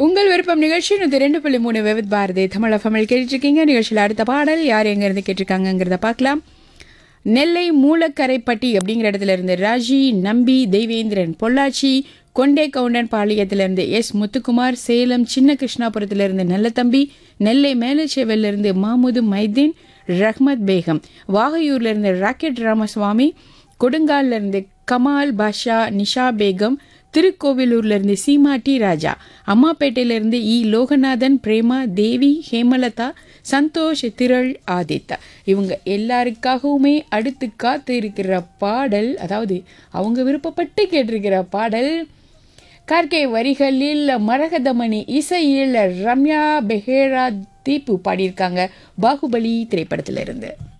உங்கள் விருப்பம் நிகழ்ச்சி நூற்றி ரெண்டு புள்ளி மூணு விவித் பாரதி தமிழ் ஃபமிழ் கேட்டுருக்கீங்க நிகழ்ச்சியில் அடுத்த பாடல் யார் எங்கேருந்து கேட்டிருக்காங்கங்கிறத பார்க்கலாம் நெல்லை மூலக்கரைப்பட்டி அப்படிங்கிற இடத்துல இருந்து ராஜி நம்பி தெய்வேந்திரன் பொள்ளாச்சி கொண்டே கவுண்டன் பாளையத்திலிருந்து எஸ் முத்துக்குமார் சேலம் சின்ன கிருஷ்ணாபுரத்திலிருந்து நல்லத்தம்பி நெல்லை மேலச்சேவலிருந்து மாமுது மைதீன் ரஹ்மத் பேகம் வாகையூர்ல இருந்து ராக்கெட் ராமசுவாமி கொடுங்கால்ல இருந்து கமால் பாஷா நிஷா பேகம் திருக்கோவிலூர்ல இருந்து சீமா டி ராஜா அம்மாப்பேட்டையில இருந்து இ லோகநாதன் பிரேமா தேவி ஹேமலதா சந்தோஷ் திரள் ஆதித்தா இவங்க எல்லாருக்காகவுமே அடுத்து காத்து இருக்கிற பாடல் அதாவது அவங்க விருப்பப்பட்டு கேட்டிருக்கிற பாடல் கார்கே வரிகளில் மரகதமணி இசையில் ரம்யா பெஹேரா தீப்பு பாடியிருக்காங்க பாகுபலி திரைப்படத்திலிருந்து இருந்து